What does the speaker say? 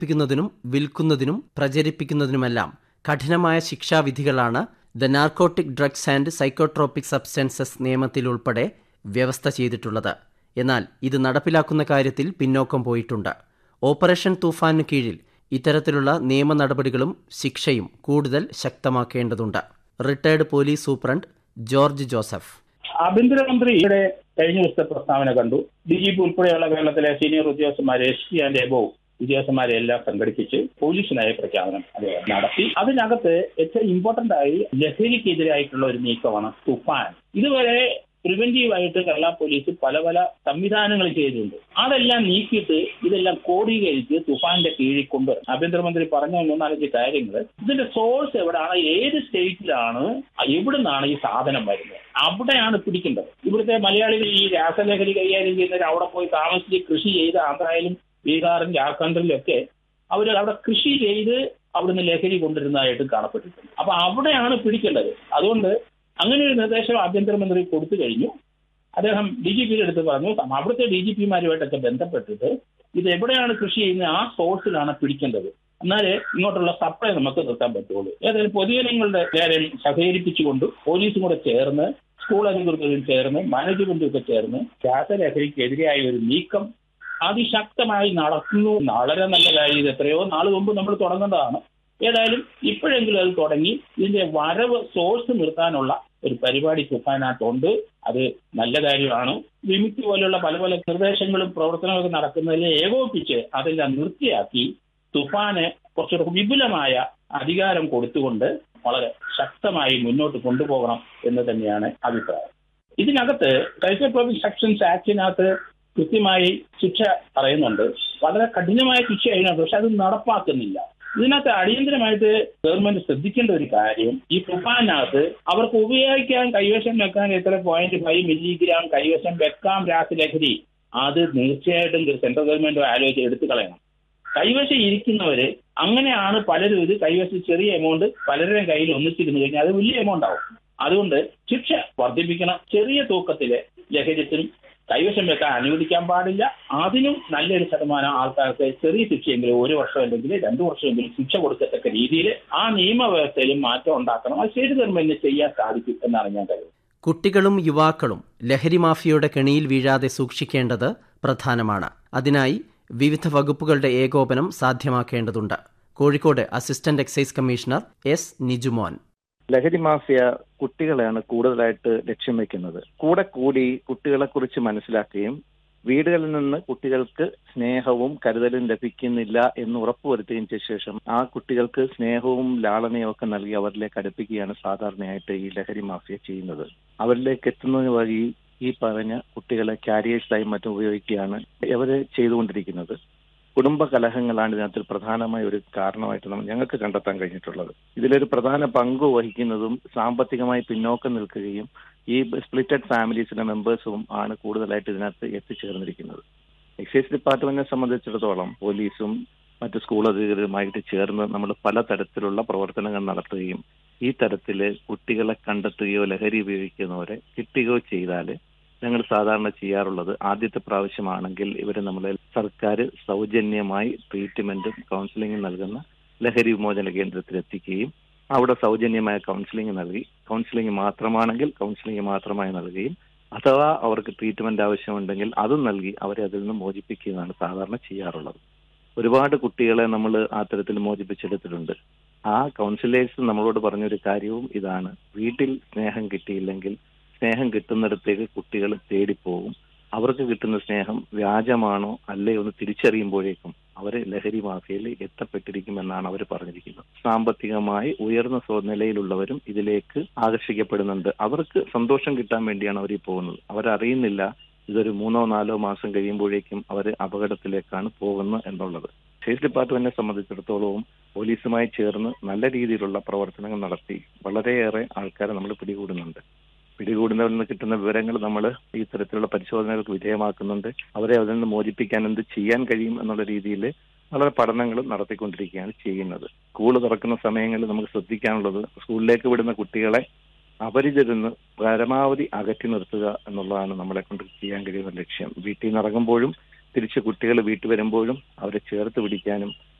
പ്പിക്കുന്നതിനും വിൽക്കുന്നതിനും പ്രചരിപ്പിക്കുന്നതിനുമെല്ലാം കഠിനമായ ശിക്ഷാവിധികളാണ് the narcotic drugs and psychotropic substances നിയമത്തിലുൾപ്പെടെ വ്യവസ്ഥ ചെയ്തിട്ടുള്ളത് എന്നാൽ ഇത് നടപ്പിലാക്കുന്ന കാര്യത്തിൽ പിന്നോക്കം പോയിട്ടുണ്ട് ഓപ്പറേഷൻ തൂഫാനു കീഴിൽ ഇത്തരത്തിലുള്ള നിയമ നടപടികളും ശിക്ഷയും കൂടുതൽ ശക്തമാക്കേണ്ടതുണ്ട് retired police superintendent George Joseph ആഭ്യന്തരമന്ത്രിയുടെ കഴിഞ്ഞ ദിവസത്തെ പ്രസ്താവന കണ്ടു ഡി ജി പി ഉൾപ്പെടെയുള്ള കേരളത്തിലെ സീനിയർ ഉദ്യോഗസ്ഥന്മാരെ എസ് പി ആൻഡ് എബോ ഉദ്യോഗസ്ഥന്മാരെ എല്ലാം സംഘടിപ്പിച്ച് പോലീസ് നയ പ്രഖ്യാപനം അദ്ദേഹം നടത്തി അതിനകത്ത് ഏറ്റവും ഇമ്പോർട്ടന്റ് ആയി ലഹരിക്കെതിരായിട്ടുള്ള ഒരു നീക്കമാണ് തുഫാൻ ഇതുവരെ പ്രിവെന്റീവ് ആയിട്ട് കേരള പോലീസ് പല പല സംവിധാനങ്ങൾ ചെയ്തിട്ടുണ്ട് അതെല്ലാം നീക്കിയിട്ട് ഇതെല്ലാം കോടീകരിച്ച് തുഫാന്റെ കീഴിൽ കൊണ്ടുവരും ആഭ്യന്തരമന്ത്രി പറഞ്ഞ മൂന്നാലഞ്ച് കാര്യങ്ങൾ ഇതിന്റെ സോഴ്സ് എവിടെയാണ് ഏത് സ്റ്റേറ്റിലാണ് എവിടുന്നാണ് ഈ സാധനം വരുന്നത് അവിടെയാണ് പിടിക്കേണ്ടത് ഇവിടുത്തെ മലയാളികൾ ഈ രാസലഹരി കൈകാര്യം ചെയ്യുന്നവർ അവിടെ പോയി താമസിച്ച് കൃഷി ചെയ്ത് ആന്ധ്രയിലും ബീഹാറും ജാർഖണ്ഡിലും ഒക്കെ അവർ അവിടെ കൃഷി ചെയ്ത് അവിടുന്ന് ലഹരി കൊണ്ടിരുന്നതായിട്ട് കാണപ്പെട്ടിട്ടുണ്ട് അപ്പൊ അവിടെയാണ് പിടിക്കേണ്ടത് അതുകൊണ്ട് അങ്ങനെ ഒരു നിർദ്ദേശം ആഭ്യന്തരമന്ത്രി കൊടുത്തു കഴിഞ്ഞു അദ്ദേഹം ഡി ജി പിയുടെ അടുത്ത് പറഞ്ഞു അവിടുത്തെ ഡി ജി പിമാരുമായിട്ടൊക്കെ ബന്ധപ്പെട്ടിട്ട് ഇത് എവിടെയാണ് കൃഷി ചെയ്യുന്നത് ആ സോഴ്സിലാണ് പിടിക്കേണ്ടത് എന്നാലേ ഇങ്ങോട്ടുള്ള സപ്ലൈ നമുക്ക് നിർത്താൻ പറ്റുള്ളൂ ഏതായാലും പൊതുജനങ്ങളുടെ കാര്യം സഹകരിപ്പിച്ചുകൊണ്ട് പോലീസും കൂടെ ചേർന്ന് സ്കൂൾ അധികൃതരും ചേർന്ന് മാനേജ്മെന്റും ഒക്കെ ചേർന്ന് രാസലഹരിക്കെതിരായ ഒരു നീക്കം അതിശക്തമായി നടക്കുന്നു വളരെ നല്ല കാര്യം ഇത് എത്രയോ നാൾ മുമ്പ് നമ്മൾ തുടങ്ങേണ്ടതാണ് ഏതായാലും ഇപ്പോഴെങ്കിലും അത് തുടങ്ങി ഇതിന്റെ വരവ് സോഴ്സ് നിർത്താനുള്ള ഒരു പരിപാടി തുഫാനകത്തുണ്ട് അത് നല്ല കാര്യമാണ് വിമുക്തി പോലെയുള്ള പല പല നിർദ്ദേശങ്ങളും പ്രവർത്തനങ്ങളൊക്കെ നടക്കുന്നതിൽ ഏകോപിപ്പിച്ച് അതെല്ലാം നിർത്തിയാക്കി തുഫാന് കുറച്ചുകൂടെ വിപുലമായ അധികാരം കൊടുത്തുകൊണ്ട് വളരെ ശക്തമായി മുന്നോട്ട് കൊണ്ടുപോകണം എന്ന് തന്നെയാണ് അഭിപ്രായം ഇതിനകത്ത് സൈക്കോട്രോപിക് സെക്ഷൻസ് ആക്ടിനകത്ത് കൃത്യമായി ശിക്ഷ പറയുന്നുണ്ട് വളരെ കഠിനമായ ശിക്ഷ അതിനകത്ത് പക്ഷെ അത് നടപ്പാക്കുന്നില്ല ഇതിനകത്ത് അടിയന്തരമായിട്ട് ഗവൺമെന്റ് ശ്രദ്ധിക്കേണ്ട ഒരു കാര്യം ഈ തുഫാനകത്ത് അവർക്ക് ഉപയോഗിക്കാൻ കൈവശം വെക്കാൻ എത്ര പോയിന്റ് ഫൈവ് മില്ലിഗ്രാം കൈവശം വെക്കാം രാസലഹരി അത് തീർച്ചയായിട്ടും സെൻട്രൽ ഗവൺമെന്റ് ആലോചിച്ച് എടുത്തു കളയണം കൈവശം ഇരിക്കുന്നവര് അങ്ങനെയാണ് പലരും ഇത് കൈവശം ചെറിയ എമൗണ്ട് പലരുടെയും കയ്യിൽ ഒന്നിച്ചിരുന്നു കഴിഞ്ഞാൽ അത് വലിയ എമൗണ്ട് ആവും അതുകൊണ്ട് ശിക്ഷ വർദ്ധിപ്പിക്കണം ചെറിയ തൂക്കത്തിലെ ലഹരിത്തിനും കൈവശം വെക്കാൻ അനുവദിക്കാൻ പാടില്ല അതിനും നല്ലൊരു ശതമാനം ആൾക്കാർക്ക് ചെറിയ ശിക്ഷയെങ്കിലും ഒരു വർഷം അല്ലെങ്കിൽ രണ്ടു വർഷമെങ്കിലും ശിക്ഷ കൊടുക്കത്തക്ക രീതിയിൽ ആ നിയമവ്യവസ്ഥയിലും മാറ്റം ഉണ്ടാക്കണം അത് സ്റ്റേറ്റ് ഗവൺമെന്റിന് ചെയ്യാൻ സാധിക്കും എന്നാണ് ഞാൻ കരുതുന്നത് കുട്ടികളും യുവാക്കളും ലഹരി മാഫിയയുടെ കെണിയിൽ വീഴാതെ സൂക്ഷിക്കേണ്ടത് പ്രധാനമാണ് അതിനായി വിവിധ വകുപ്പുകളുടെ ഏകോപനം സാധ്യമാക്കേണ്ടതുണ്ട് Kozhikode assistant excise commissioner S Nijumon ലഹരി മാഫിയ കുട്ടികളെയാണ് കൂടുതലായിട്ട് ലക്ഷ്യം വെക്കുന്നത് കൂടെ കൂടി കുട്ടികളെ കുറിച്ച് മനസ്സിലാക്കുകയും വീടുകളിൽ നിന്ന് കുട്ടികൾക്ക് സ്നേഹവും കരുതലും ലഭിക്കുന്നില്ല എന്ന് ഉറപ്പുവരുത്തുകയും ചെയ്ത ശേഷം ആ കുട്ടികൾക്ക് സ്നേഹവും ലാളനയും ഒക്കെ നൽകി അവരിലേക്ക് അടുപ്പിക്കുകയാണ് സാധാരണയായിട്ട് ഈ ലഹരി മാഫിയ ചെയ്യുന്നത് അവരിലേക്ക് എത്തുന്നതിന് വഴി ഈ പറഞ്ഞ കുട്ടികളെ കാരിയേഴ്സായി മറ്റും ഉപയോഗിക്കുകയാണ് ഇവര് ചെയ്തുകൊണ്ടിരിക്കുന്നത് കുടുംബ കലഹങ്ങളാണ് ഇതിനകത്ത് പ്രധാനമായ ഒരു കാരണമായിട്ട് നമ്മൾ ഞങ്ങൾക്ക് കണ്ടെത്താൻ കഴിഞ്ഞിട്ടുള്ളത് ഇതിലൊരു പ്രധാന പങ്ക് വഹിക്കുന്നതും സാമ്പത്തികമായി പിന്നോക്കം നിൽക്കുകയും ഈ സ്പ്ലിറ്റഡ് ഫാമിലീസിന്റെ മെമ്പേഴ്സും ആണ് കൂടുതലായിട്ട് ഇതിനകത്ത് എത്തിച്ചേർന്നിരിക്കുന്നത് എക്സൈസ് ഡിപ്പാർട്ട്മെന്റിനെ സംബന്ധിച്ചിടത്തോളം പോലീസും മറ്റ് സ്കൂൾ അധികൃതരുമായിട്ട് ചേർന്ന് നമ്മൾ പലതരത്തിലുള്ള പ്രവർത്തനങ്ങൾ നടത്തുകയും ഈ തരത്തില് കുട്ടികളെ കണ്ടെത്തുകയോ ലഹരി ഉപയോഗിക്കുന്നവരെ കിട്ടുകയോ ചെയ്താൽ ഞങ്ങൾ സാധാരണ ചെയ്യാറുള്ളത് ആദ്യത്തെ പ്രാവശ്യമാണെങ്കിൽ ഇവരെ നമ്മളെ സർക്കാർ സൗജന്യമായി ട്രീറ്റ്മെന്റും കൗൺസിലിംഗും നൽകുന്ന ലഹരി വിമോചന കേന്ദ്രത്തിൽ എത്തിക്കുകയും അവിടെ സൗജന്യമായ കൗൺസിലിംഗ് നൽകി കൗൺസിലിംഗ് മാത്രമാണെങ്കിൽ കൗൺസിലിംഗ് മാത്രമായി നൽകുകയും അഥവാ അവർക്ക് ട്രീറ്റ്മെന്റ് ആവശ്യമുണ്ടെങ്കിൽ അതും നൽകി അവരെ അതിൽ നിന്ന് മോചിപ്പിക്കുകയാണ് സാധാരണ ചെയ്യാറുള്ളത് ഒരുപാട് കുട്ടികളെ നമ്മൾ ആ തരത്തിൽ മോചിപ്പിച്ചെടുത്തിട്ടുണ്ട് ആ കൗൺസിലേഴ്സ് നമ്മളോട് പറഞ്ഞൊരു കാര്യവും ഇതാണ് വീട്ടിൽ സ്നേഹം കിട്ടിയില്ലെങ്കിൽ സ്നേഹം കിട്ടുന്നിടത്തേക്ക് കുട്ടികൾ തേടിപ്പോകും അവർക്ക് കിട്ടുന്ന സ്നേഹം വ്യാജമാണോ അല്ലേ ഒന്ന് തിരിച്ചറിയുമ്പോഴേക്കും അവർ ലഹരി മാഫിയയിൽ എത്തപ്പെട്ടിരിക്കുമെന്നാണ് അവർ പറഞ്ഞിരിക്കുന്നത് സാമ്പത്തികമായി ഉയർന്ന നിലയിലുള്ളവരും ഇതിലേക്ക് ആകർഷിക്കപ്പെടുന്നുണ്ട് അവർക്ക് സന്തോഷം കിട്ടാൻ വേണ്ടിയാണ് അവർ ഈ പോകുന്നത് അവരറിയുന്നില്ല ഇതൊരു മൂന്നോ നാലോ മാസം കഴിയുമ്പോഴേക്കും അവർ അപകടത്തിലേക്കാണ് പോകുന്നത് എന്നുള്ളത് സ്റ്റേറ്റ് ഡിപ്പാർട്ട്മെന്റിനെ സംബന്ധിച്ചിടത്തോളവും പോലീസുമായി ചേർന്ന് നല്ല രീതിയിലുള്ള പ്രവർത്തനങ്ങൾ നടത്തി വളരെയേറെ ആൾക്കാരെ നമ്മൾ പിടികൂടുന്നുണ്ട് പിടികൂടുന്നവരിൽ നിന്ന് കിട്ടുന്ന വിവരങ്ങൾ നമ്മൾ ഈ തരത്തിലുള്ള പരിശോധനകൾക്ക് വിധേയമാക്കുന്നുണ്ട് അവരെ അതിൽ നിന്ന് മോചിപ്പിക്കാൻ എന്ത് ചെയ്യാൻ കഴിയും എന്നുള്ള രീതിയിൽ വളരെ പഠനങ്ങളും നടത്തിക്കൊണ്ടിരിക്കുകയാണ് ചെയ്യുന്നത് സ്കൂൾ തുറക്കുന്ന സമയങ്ങളിൽ നമുക്ക് ശ്രദ്ധിക്കാനുള്ളത് സ്കൂളിലേക്ക് വിടുന്ന കുട്ടികളെ അപരിചിതന്ന് പരമാവധി അകറ്റി നിർത്തുക എന്നുള്ളതാണ് നമ്മളെ കൊണ്ട് ചെയ്യാൻ കഴിയുന്ന ലക്ഷ്യം വീട്ടിൽ നിന്ന് ഇറങ്ങുമ്പോഴും തിരിച്ച് കുട്ടികൾ വീട്ടിൽ വരുമ്പോഴും അവരെ ചേർത്ത് പിടിക്കാനും